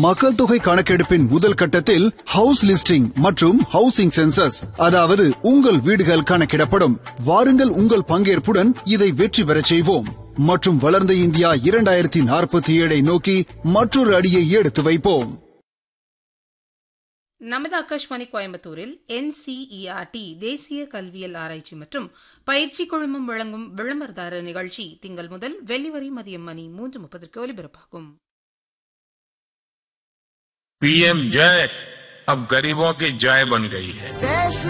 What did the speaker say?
மக்கள் தொகை கணக்கெடுப்பின் முதல் கட்டத்தில் ஹவுஸ் லிஸ்டிங் மற்றும் ஹவுசிங் சென்சஸ் அதாவது உங்கள் வீடுகள் கணக்கிடப்படும் வாருங்கள் உங்கள் பங்கேற்புடன் இதை வெற்றி பெறச் செய்வோம் மற்றும் வளர்ந்த இந்தியா இரண்டாயிரத்தி நாற்பத்தி ஏழை நோக்கி மற்றொரு அடியை எடுத்து வைப்போம் நமது ஆகாஷ்வாணி கோயம்புத்தூரில் என்சிஇஆர்டி தேசிய கல்வியல் ஆராய்ச்சி மற்றும் பயிற்சி குழுமம் வழங்கும் விளம்பரதார நிகழ்ச்சி திங்கள் முதல் வெள்ளி வரை மதியம் மணி மூன்று முப்பதற்கு ஒலிபரப்பாகும் पीएम जय अब गरीबों की जय बन गई है